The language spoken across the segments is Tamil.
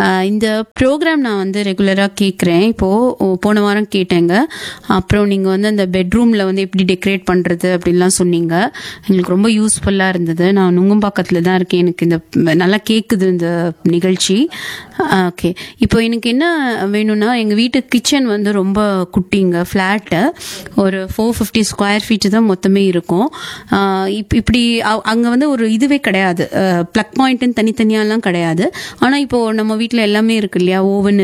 ஆஹ் இந்த ப்ரோக்ராம் நான் வந்து ரெகுலராக கேட்குறேன் இப்போது போன வாரம் கேட்டேங்க அப்புறம் நீங்கள் வந்து அந்த பெட்ரூமில் வந்து எப்படி டெக்கரேட் பண்ணுறது அப்படின்லாம் சொன்னீங்க எங்களுக்கு ரொம்ப யூஸ்ஃபுல்லாக இருந்தது நான் நுங்கம்பாக்கத்தில் தான் இருக்கேன் எனக்கு இந்த நல்லா கேட்குது இந்த நிகழ்ச்சி ஓகே இப்போ எனக்கு என்ன வேணும்னா எங்கள் வீட்டு கிச்சன் வந்து ரொம்ப குட்டிங்க ஃப்ளாட்டு ஒரு ஃபோர் ஃபிஃப்டி ஸ்கொயர் ஃபீட்டு தான் மொத்தமே இருக்கும் ஆஹ் இப் இப்படி அங்கே வந்து ஒரு இதுவே கிடையாது ப்ளக் பாயிண்ட்டுன்னு தனித்தனியாலாம் கிடையாது ஆனால் இப்போது நம்ம வீட்டில் எல்லாமே இருக்கு இல்லையா ஓவன்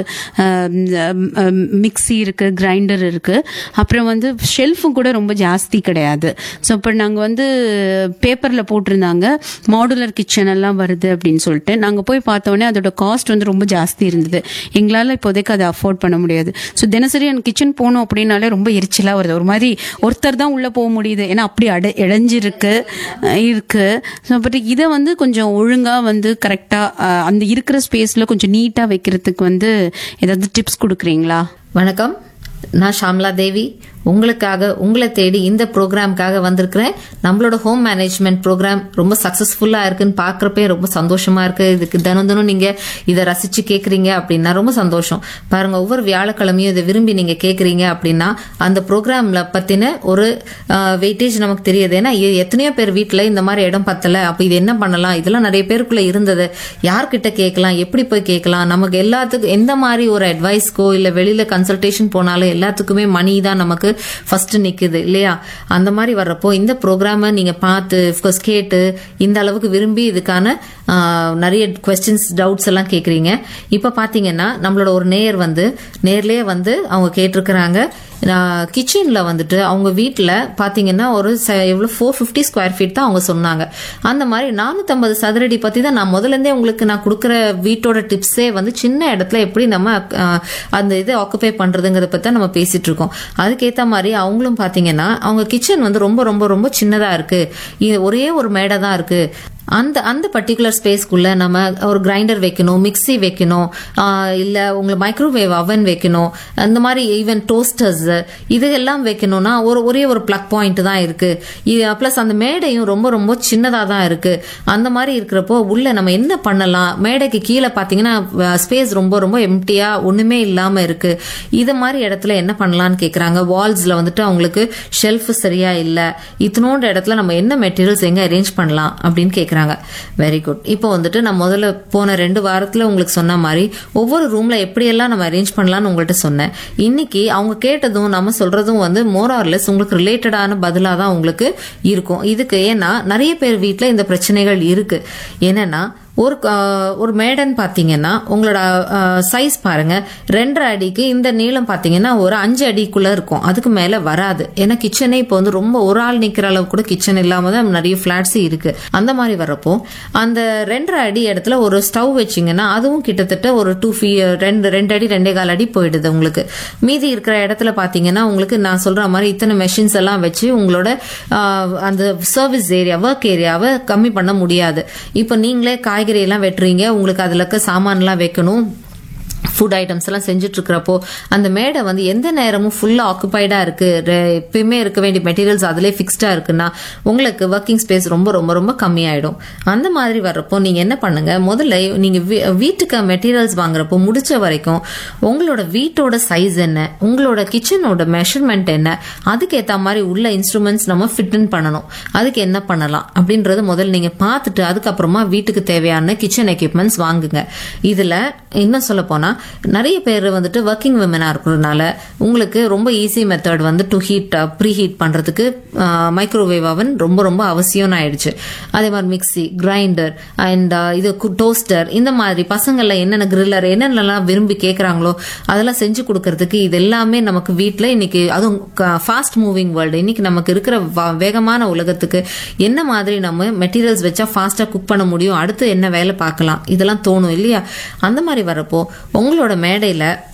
இருக்குது மிக்ஸி இருக்குது கிரைண்டர் இருக்குது அப்புறம் வந்து ஷெல்ஃபும் கூட ரொம்ப ஜாஸ்தி கிடையாது ஸோ இப்போ நாங்கள் வந்து பேப்பரில் போட்டிருந்தாங்க மாடுலர் கிச்சன் எல்லாம் வருது அப்படின்னு சொல்லிட்டு நாங்கள் போய் பார்த்தோன்னே அதோட காஸ்ட் வந்து ரொம்ப ஜாஸ்தி இருந்தது எங்களால் இப்போதைக்கு அதை அஃபோர்ட் பண்ண முடியாது ஸோ தினசரி எனக்கு கிச்சன் போகணும் அப்படின்னாலே ரொம்ப எரிச்சலாக வருது ஒரு மாதிரி ஒருத்தர் தான் உள்ளே போக முடியுது ஏன்னா அப்படி அடை இடைஞ்சிருக்கு அஹ் இருக்கு ஸோ பட் இதை வந்து கொஞ்சம் ஒழுங்காக வந்து கரெக்டாக அந்த இருக்கிற ஸ்பேஸில் கொஞ்சம் நீட்டாக வைக்கிறதுக்கு வந்து ஏதாவது டிப்ஸ் கொடுக்குறீங்களா வணக்கம் நான் ஷாம்லா தேவி உங்களுக்காக உங்களை தேடி இந்த ப்ரோக்ராம்காக வந்திருக்கிறேன் நம்மளோட ஹோம் மேனேஜ்மெண்ட் ப்ரோக்ராம் ரொம்ப சக்சஸ்ஃபுல்லா இருக்குன்னு பாக்குறப்பே ரொம்ப சந்தோஷமா இருக்கு இதுக்கு தினம் தினம் நீங்க இதை ரசிச்சு கேக்குறீங்க அப்படின்னா ரொம்ப சந்தோஷம் பாருங்க ஒவ்வொரு வியாழக்கிழமையும் இதை விரும்பி நீங்க கேக்குறீங்க அப்படின்னா அந்த ப்ரோக்ராம்ல பத்தின ஒரு வெயிட்டேஜ் நமக்கு தெரியுது ஏன்னா இது எத்தனையோ பேர் வீட்டுல இந்த மாதிரி இடம் பத்தல அப்ப இது என்ன பண்ணலாம் இதெல்லாம் நிறைய பேருக்குள்ள இருந்தது யார்கிட்ட கேட்கலாம் எப்படி போய் கேட்கலாம் நமக்கு எல்லாத்துக்கும் எந்த மாதிரி ஒரு அட்வைஸ்க்கோ இல்ல வெளியில கன்சல்டேஷன் போனாலும் எல்லாத்துக்குமே மணி தான் நமக்கு ஃபர்ஸ்ட் நிக்குது இல்லையா அந்த மாதிரி வர்றப்போ இந்த ப்ரோக்ராமை நீங்க பார்த்து first கேட்டு இந்த அளவுக்கு விரும்பி இதுக்கான ஆஹ், நிறைய கொஸ்டின்ஸ் டவுட்ஸ் எல்லாம் கேக்குறீங்க இப்ப பாத்தீங்கன்னா நம்மளோட ஒரு நேயர் வந்து நேர்லயே வந்து அவங்க கேட்டிருக்கிறாங்க கிச்சன்ல வந்துட்டு அவங்க வீட்ல பாத்தீங்கன்னா ஒரு ச- எவ்வளவு ஃபோர் ஃபிஃப்டி ஸ்கொயர் ஃபீட் தான் அவங்க சொன்னாங்க அந்த மாதிரி நானூத்தம்பது சதுரடி பத்தி தான் நான் முதல்ல இருந்தே உங்களுக்கு நான் கொடுக்குற வீட்டோட டிப்ஸே வந்து சின்ன இடத்துல எப்படி நம்ம அஹ், அந்த இதை ஆக்குபை பண்றதுங்கிறத பத்தி தான் நம்ம பேசிட்டு இருக்கோம் அதுக்கேத்த மாதிரி அவங்களும் பாத்தீங்கன்னா அவங்க கிச்சன் வந்து ரொம்ப ரொம்ப ரொம்ப சின்னதா இருக்கு இது ஒரே ஒரு மேடை தான் இருக்கு அந்த அந்த பர்டிகுலர் ஸ்பேஸ்க்குள்ள நம்ம ஒரு கிரைண்டர் வைக்கணும் மிக்ஸி வைக்கணும் ஆஹ் இல்ல உங்களுக்கு மைக்ரோவேவ் அவன் வைக்கணும் அந்த மாதிரி ஈவன் டோஸ்டர்ஸ் இது எல்லாம் வைக்கணும்னா ஒரு ஒரே ஒரு பிளக் பாயிண்ட் தான் இருக்கு பிளஸ் அந்த மேடையும் ரொம்ப ரொம்ப சின்னதா தான் இருக்கு அந்த மாதிரி இருக்கிறப்போ உள்ள நம்ம என்ன பண்ணலாம் மேடைக்கு கீழே பாத்தீங்கன்னா ஸ்பேஸ் ரொம்ப ரொம்ப எம்டியா ஒண்ணுமே இல்லாம இருக்கு இது மாதிரி இடத்துல என்ன பண்ணலாம்னு கேக்குறாங்க வால்ஸ்ல வந்துட்டு அவங்களுக்கு ஷெல்ஃப் சரியா இல்ல இத்தனோண்டு இடத்துல நம்ம என்ன மெட்டீரியல்ஸ் எங்க அரேஞ்ச் பண்ணலாம் அப்படின்னு கேக்குறாங்க வெரி குட் இப்போ வந்துட்டு நான் முதல்ல போன ரெண்டு வாரத்துல உங்களுக்கு சொன்ன மாதிரி ஒவ்வொரு ரூம்ல எப்படியெல்லாம் நம்ம அரேஞ்ச் பண்ணலாம்னு உங்கள்கிட்ட சொன்னேன் இன்னைக்கு அவங்க கேட்டதும் நம்ம சொல்றதும் வந்து மோர் ஆர்லெஸ் உங்களுக்கு ரிலேட்டடான பதிலா தான் உங்களுக்கு இருக்கும் இதுக்கு ஏன்னா நிறைய பேர் வீட்ல இந்த பிரச்சனைகள் இருக்கு என்னன்னா ஒரு ஆஹ், ஒரு மேடன் பாத்தீங்கன்னா உங்களோட சைஸ் பாருங்க ரெண்டரை அடிக்கு இந்த நீளம் பாத்தீங்கன்னா ஒரு அஞ்சு அடிக்குள்ள இருக்கும் அதுக்கு மேல வராது ஏன்னா கிச்சனே இப்போ வந்து ரொம்ப ஒரு ஆள் நிக்கிற அளவு கூட கிச்சன் இல்லாம தான் நிறைய பிளாட்ஸ் இருக்கு அந்த மாதிரி வரப்போ அந்த ரெண்டரை அடி இடத்துல ஒரு ஸ்டவ் வச்சீங்கன்னா அதுவும் கிட்டத்தட்ட ஒரு டூ ஃபீ ரெண்டு ரெண்டு அடி ரெண்டே கால் அடி போயிடுது உங்களுக்கு மீதி இருக்கிற இடத்துல பாத்தீங்கன்னா உங்களுக்கு நான் சொல்ற மாதிரி இத்தனை மெஷின்ஸ் எல்லாம் வச்சு உங்களோட ஆஹ், அந்த சர்வீஸ் ஏரியா ஒர்க் ஏரியாவை கம்மி பண்ண முடியாது இப்போ நீங்களே காய்கறி எல்லாம் வெட்டுறீங்க உங்களுக்கு அதுல இருக்க சாமான்லாம் வைக்கணும் ஃபுட் ஐட்டம்ஸ் எல்லாம் செஞ்சுட்டு இருக்கிறப்போ அந்த மேடை வந்து எந்த நேரமும் ஃபுல்லா ஆக்குபைடா இருக்கு ரெ- எப்பயுமே இருக்க வேண்டிய மெட்டீரியல்ஸ் அதிலே ஃபிக்ஸ்டா இருக்குன்னா உங்களுக்கு ஒர்க்கிங் ஸ்பேஸ் ரொம்ப ரொம்ப ரொம்ப கம்மியாயிடும் அந்த மாதிரி வர்றப்போ நீங்க என்ன பண்ணுங்க முதல்ல நீங்க வீ- வீட்டுக்கு மெட்டீரியல்ஸ் வாங்குறப்போ முடிச்ச வரைக்கும் உங்களோட வீட்டோட சைஸ் என்ன உங்களோட கிச்சனோட மெஷர்மெண்ட் என்ன அதுக்கு ஏத்த மாதிரி உள்ள இன்ஸ்ட்ருமெண்ட்ஸ் நம்ம ஃபிட் இன் பண்ணணும் அதுக்கு என்ன பண்ணலாம் அப்படின்றது முதல்ல நீங்க பார்த்துட்டு அதுக்கப்புறமா வீட்டுக்கு தேவையான கிச்சன் எக்யூப்மெண்ட்ஸ் வாங்குங்க இதுல இன்னும் சொல்ல போனா நிறைய பேர் வந்துட்டு ஒர்க்கிங் விமனா இருக்கிறதுனால உங்களுக்கு ரொம்ப ஈஸி மெத்தட் வந்து டு ஹீட் ப்ரீ ஹீட் பண்றதுக்கு மைக்ரோவேவ் அவன் ரொம்ப ரொம்ப அவசியம் ஆயிடுச்சு அதே மாதிரி மிக்ஸி கிரைண்டர் அண்ட் இது டோஸ்டர் இந்த மாதிரி பசங்கள்ல என்னென்ன கிரில்லர் என்னென்னலாம் விரும்பி கேட்கறாங்களோ அதெல்லாம் செஞ்சு கொடுக்கறதுக்கு இது எல்லாமே நமக்கு வீட்ல இன்னைக்கு அதுவும் ஃபாஸ்ட் மூவிங் வேர்ல்டு இன்னைக்கு நமக்கு இருக்கிற வ- வேகமான உலகத்துக்கு என்ன மாதிரி நம்ம மெட்டீரியல்ஸ் வச்சா ஃபாஸ்டா குக் பண்ண முடியும் அடுத்து என்ன வேலை பார்க்கலாம் இதெல்லாம் தோணும் இல்லையா அந்த மாதிரி வரப்போ உங்களோட மேடையில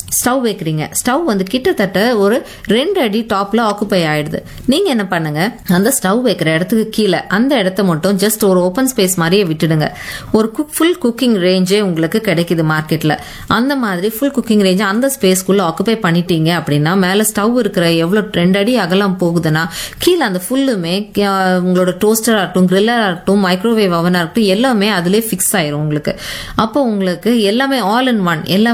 ஸ்டவ் வைக்கிறீங்க ஸ்டவ் வந்து கிட்டத்தட்ட ஒரு ரெண்டு அடி டாப்ல ஆக்குப்பை ஆயிடுது நீங்க என்ன பண்ணுங்க அந்த ஸ்டவ் வைக்கிற இடத்துக்கு கீழே அந்த இடத்த மட்டும் ஜஸ்ட் ஒரு ஓப்பன் ஸ்பேஸ் மாதிரியே விட்டுடுங்க ஒரு குக் ஃபுல் குக்கிங் ரேஞ்சே உங்களுக்கு கிடைக்குது மார்க்கெட்ல அந்த மாதிரி ஃபுல் குக்கிங் ரேஞ்ச் அந்த ஸ்பேஸ்க்குள்ள ஆக்குபை பண்ணிட்டீங்க அப்படின்னா மேல ஸ்டவ் இருக்கிற எவ்வளவு ரெண்டு அடி அகலம் போகுதுன்னா கீழே அந்த ஃபுல்லுமே அஹ், உங்களோட டோஸ்டரா இருக்கட்டும் கிரில்லரா இருக்கட்டும் மைக்ரோவேவ் அவனா இருக்கட்டும் எல்லாமே அதுலயே ஃபிக்ஸ் ஆயிரும் உங்களுக்கு அப்போ உங்களுக்கு எல்லாமே ஆல் இன் ஒன் எல்லாமே